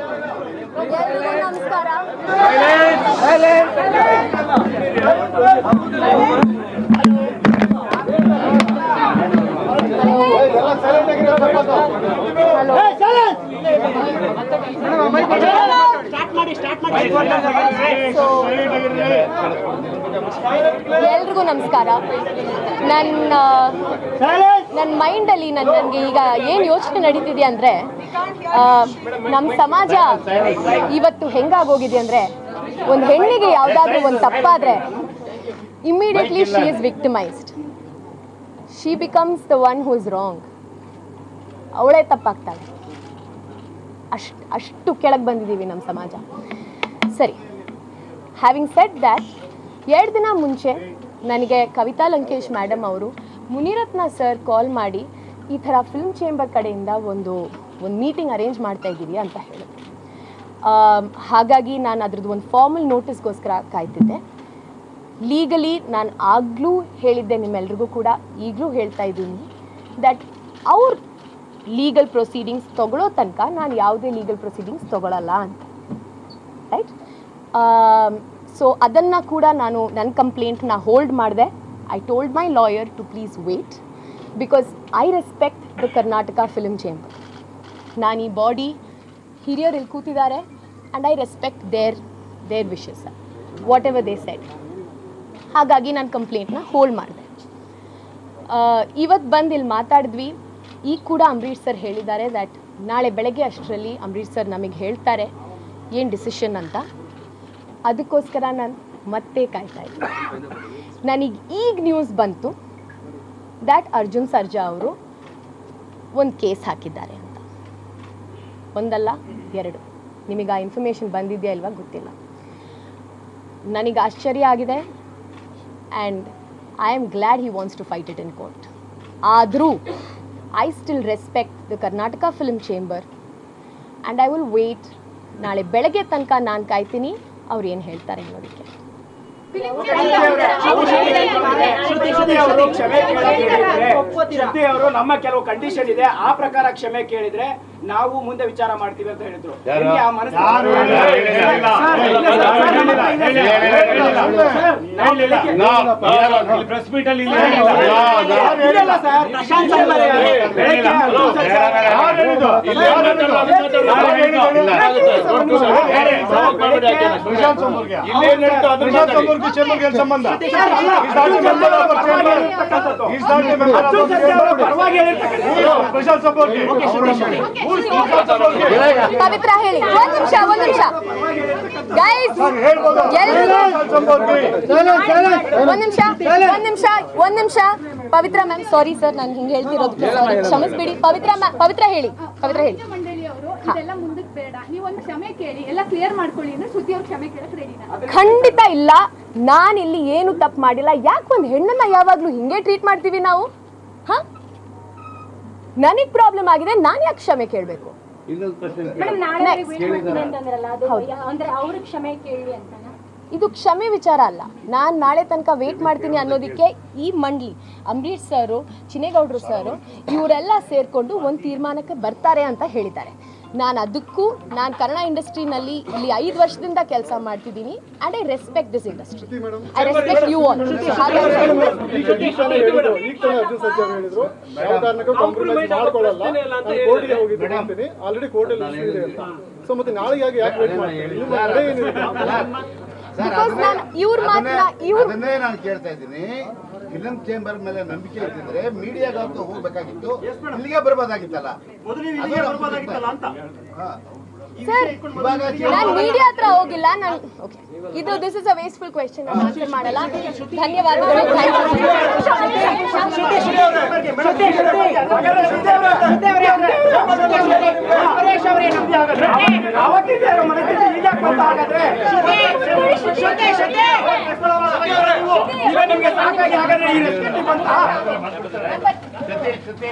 ಎಲ್ರಿಗೂ ನಮಸ್ಕಾರ ಎಲ್ರಿಗೂ ನಮಸ್ಕಾರ ನನ್ನ ನನ್ನ ಮೈಂಡಲ್ಲಿ ನನ್ನ ನನಗೆ ಈಗ ಏನು ಯೋಚನೆ ನಡೀತಿದೆ ಅಂದರೆ ನಮ್ಮ ಸಮಾಜ ಇವತ್ತು ಹೆಂಗಾಗೋಗಿದೆ ಅಂದರೆ ಒಂದು ಹೆಣ್ಣಿಗೆ ಯಾವುದಾದ್ರೂ ಒಂದು ತಪ್ಪಾದರೆ immediately she is victimised she becomes the one who is wrong ಅವಳೇ ತಪ್ಪಾಗ್ತಾಳೆ ಅಷ್ಟು ಅಷ್ಟು ಕೆಳಗೆ ಬಂದಿದ್ದೀವಿ ನಮ್ಮ ಸಮಾಜ ಸರಿ ಹ್ಯಾವಿಂಗ್ ಸೆಟ್ ದ್ಯಾಟ್ ಎರಡು ದಿನ ಮುಂಚೆ ನನಗೆ ಕವಿತಾ ಲಂಕೇಶ್ ಮೇಡಮ್ ಅವರು ಮುನಿರತ್ನ ಸರ್ ಕಾಲ್ ಮಾಡಿ ಈ ಥರ ಫಿಲ್ಮ್ ಚೇಂಬರ್ ಕಡೆಯಿಂದ ಒಂದು ಒಂದು ಮೀಟಿಂಗ್ ಅರೇಂಜ್ ಮಾಡ್ತಾ ಇದ್ದೀವಿ ಅಂತ ಹೇಳಿದ್ರು ಆಮ್, ಹಾಗಾಗಿ ನಾನು ಅದ್ರದ್ದು ಒಂದು ಫಾರ್ಮಲ್ ನೋಟಿಸ್ಗೋಸ್ಕರ ಕಾಯ್ತಿದ್ದೆ ಲೀಗಲಿ ನಾನು ಆಗಲೂ ಹೇಳಿದ್ದೆ ನಿಮ್ಮೆಲ್ರಿಗೂ ಕೂಡ ಈಗಲೂ ಹೇಳ್ತಾ ಇದ್ದೀನಿ ದಟ್ ಅವ್ರ ಲೀಗಲ್ ಪ್ರೊಸೀಡಿಂಗ್ಸ್ ತಗೊಳ್ಳೋ ತನಕ ನಾನು ಯಾವುದೇ ಲೀಗಲ್ ಪ್ರೊಸೀಡಿಂಗ್ಸ್ ತಗೊಳ್ಳಲ್ಲ ಅಂತ ರೈಟ್ ಸೊ ಅದನ್ನು ಕೂಡ ನಾನು ನನ್ನ ಕಂಪ್ಲೇಂಟ್ನ ಹೋಲ್ಡ್ ಮಾಡಿದೆ I told my lawyer to please wait because I respect the Karnataka film chamber ನಾನು ಈ ಬಾಡಿ ಹಿರಿಯರು ಇಲ್ಲಿ ಕೂತಿದ್ದಾರೆ and I respect their their wishes whatever they set ಹಾಗಾಗಿ ನಾನು ಕಂಪ್ಲೇಂಟ್ನ ಹೋಲ್ಡ್ ಮಾಡಿದೆ ಇವತ್ತು ಬಂದು ಇಲ್ಲಿ ಮಾತಾಡಿದ್ವಿ ಈಗ ಕೂಡ ಅಂಬರೀಷ್ ಸರ್ ಹೇಳಿದ್ದಾರೆ ದ್ಯಾಟ್ ನಾಳೆ ಬೆಳಗ್ಗೆ ಅಷ್ಟರಲ್ಲಿ ಅಂಬರೀಷ್ ಸರ್ ನಮಗೆ ಹೇಳ್ತಾರೆ ಏನು ಡಿಸಿಷನ್ ಅಂತ ಅದಕ್ಕೋಸ್ಕರ ನಾನು ಮತ್ತೆ ಕಾಯ್ತಾ ಇದ್ದೆ ನನಗೆ ಈಗ ನ್ಯೂಸ್ ಬಂತು ದ್ಯಾಟ್ ಅರ್ಜುನ್ ಸರ್ಜಾ ಅವರು ಒಂದು ಕೇಸ್ ಹಾಕಿದ್ದಾರೆ ಅಂತ ಒಂದಲ್ಲ ಎರಡು ನಿಮಗೆ ಆ ಇನ್ಫಾರ್ಮೇಷನ್ ಬಂದಿದೆಯಾ ಇಲ್ವಾ ಗೊತ್ತಿಲ್ಲ ನನಗೆ ಆಶ್ಚರ್ಯ ಆಗಿದೆ and I am glad he wants to fight it in court ಆದರೂ I still respect the Karnataka film chamber and I will wait ನಾಳೆ ಬೆಳಗ್ಗೆ ತನಕ ನಾನು ಕಾಯ್ತೀನಿ ಅವ್ರು ಏನು ಹೇಳ್ತಾರೆ ಅನ್ನೋದಕ್ಕೆ ಶ್ರುತಿ ಅವರು ಕ್ಷಮೆ ಕೇಳಿದ್ರೆ ಶ್ರುತಿ ಅವರು ನಮ್ಮ ಕೆಲವು ಕಂಡೀಷನ್ ಇದೆ ಆ ಪ್ರಕಾರ ಕ್ಷಮೆ ಕೇಳಿದ್ರೆ ನಾವು ಮುಂದೆ ವಿಚಾರ ಮಾಡ್ತೀವಿ ಅಂತ ಹೇಳಿದ್ರು ಯಾರು? ನಿಮ್ಗೆ ಆ ಮನಸ್ಸು- ಯಾರು ಹೇಳಿಲ್ಲ, ಹೇಳಿಲ್ಲ. ಸರ್, ಇಲ್ಲ ಸರ್, ಸರ್, ನಮ್ಮ ಹತ್ರ ಇದೆ ಸರ್. ಸರ್, ನಾವು ಬೆಳಿಗ್ಗೆ- ಪ್ರೆಸ್ ಮೀಟ್ ಅಲ್ಲಿ ಇದೆಲ್ಲ ಸರ್, ಪ್ರಶಾಂತ್ ಚಂಬರ್ ಯಾರು? ಬೆಳಿಗ್ಗೆ ಅರ್ಜುನ್ ಸರ್ಜಾ ಸಂಬಂಧ ಸರ್, ಅಲ್ಲ, ಅರ್ಜುನ್ ಸರ್ಜಾ ಅವರ ಪರವಾಗಿ ಹೇಳಿರ್ತಕ್ಕಂಥದ್ದು. ಅರ್ಜುನ್ ಸರ್ಜಾ ಅವರ ಪರವಾಗಿ ಹೇಳಿರ್ತಕ್ಕಂಥದ್ದು. ಪವಿತ್ರ ಹೇಳಿ ಒಂದು ನಿಮಿಷ ಒಂದು ನಿಮಿಷ ಗೈಸ್ ಎಲ್ರಿಗೂ ಒಂದ್ ನಿಮಿಷ ಒಂದ್ ನಿಮಿಷ ಒಂದ್ ನಿಮಿಷ ಪವಿತ್ರ ಮ್ಯಾಮ್ ಸಾರಿ ಸರ್ ನಾನು ಹಿಂಗೆ ಹೇಳ್ತಿರೋದಕ್ಕೆ ಸಾರಿ ಕ್ಷಮಿಸ್ಬಿಡಿ ಪವಿತ್ರ ಮ್ಯಾಮ್ ಪವಿತ್ರ ಹೇಳಿ ಪವಿತ್ರ ಹೇಳಿ ಮಂಡಳಿಯವರು ಇದೆಲ್ಲ ಮುಂದಕ್ಕೆ ಬೇಡ ನೀವು ಒಂದು ಕ್ಷಮೆ ಕೇಳಿ ಎಲ್ಲ ಕ್ಲಿಯರ್ ಮಾಡ್ಕೊಳ್ಳಿ ಅಂದ್ರೆ ಶ್ರುತಿ ಅವ್ರು ಕ್ಷಮೆ ಕೇಳಕ್ ರೆಡಿ ಖಂಡಿತ ಇಲ್ಲ ನಾನು ಇಲ್ಲಿ ಏನು ತಪ್ಪು ಮಾಡಿಲ್ಲ ಯಾಕೆ ಒಂದು ಹೆಣ್ಣನ್ನ ಯಾವಾಗಲೂ ಹಿಂಗೆ ಟ್ರೀಟ್ ಮಾಡ್ತೀವಿ ನಾವು ಹಾ ನನಗೆ ಪ್ರಾಬ್ಲಮ್ ಆಗಿದೆ ನಾನು ಯಾಕೆ ಕ್ಷಮೆ ಕೇಳಬೇಕು ಮೇಡಮ್ ನಾಳೆ Next. ವೇಟ್ ಮಾಡ್ತೀನಿ ಅಂತಂದ್ರಲ್ಲ ಅದು ಹೌದು. ಯಾ- ಅಂದ್ರೆ ಅವ್ರ ಕ್ಷಮೆ ಕೇಳಿ ಅಂತನಾ ಇದು ಕ್ಷಮೆ ವಿಚಾರ ಅಲ್ಲ ನಾನು ನಾಳೆ ತನಕ ವೇಟ್ ಮಾಡ್ತೀನಿ ಅನ್ನೋದಕ್ಕೆ ಈ ಮಂಡ್ಲಿ ಅಂಬರೀಷ್ ಸರು ಚಿನೇಗೌಡರು ಸರು ಇವರೆಲ್ಲ ಸೇರಿಕೊಂಡು ಒಂದು ತೀರ್ಮಾನಕ್ಕೆ ಬರ್ತಾರೆ ಅಂತ ಹೇಳಿದ್ದಾರೆ ನಾನು ಅದಕ್ಕೂ ನಾನು ಕನ್ನಡ ಇಂಡಸ್ಟ್ರಿನಲ್ಲಿ ಇಲ್ಲಿ ಐದು ವರ್ಷದಿಂದ ಕೆಲಸ ಮಾಡ್ತಿದ್ದೀನಿ and I respect this industry I respect you all ಹಾಗಾಗಿ ಆಲ್ರೆಡಿ ಕೋರ್ಟ್ ಅಲ್ಲಿ ಇದೆ ಅಂತ ಸೊ ಮತ್ತೆ ನಾಳೆಗೆ ಯಾಕೆ ವೇಟ್ ಮಾಡ್ತೀವಿ ನಿಮ್ಮ ನಡೆ ಏನಿದೆ Because ನಾನು ಇವ್ರ ಮಾತನ್ನ ಇವ್ರ ಅದನ್ನೇ ನಾನು ಕೇಳ್ತಾ ಇದ್ದೀನಿ ಫಿಲಂ ಚೇಂಬರ್ ಮೇಲೆ ನಂಬಿಕೆ ಇಟ್ಟಿದ್ರೆ ಮೀಡಿಯಾಗಂತೂ ಹೋಗ್ಬೇಕಾಗಿತ್ತು ಇಲ್ಲಿಗೆ ಬರ್ಬೋದಾಗಿತ್ತಲ್ಲ ಹಾ. ಸರ್ ಇವಾಗ ನಾನು ಮೀಡಿಯಾ ಹತ್ರ ಹೋಗಿಲ್ಲ ನಾನು ಓಕೆ ಇದು this is a wasteful question ನಾನು ಆನ್ಸರ್ ಮಾಡಲ್ಲ ಧನ್ಯವಾದಗಳು ಅವತ್ತಿದ್ದೇ ಮನಸ್ಸಿಗೆ ಈಗ ಬಂತ ಹಾಗಾದ್ರೆ ಈಗ ನಿಮ್ಗೆ ಸಾಕಾಗಿ ಹಾಗಾದ್ರೆ ಈ ರೆಸ್ಪೆಕ್ಟ್ ಬಂತ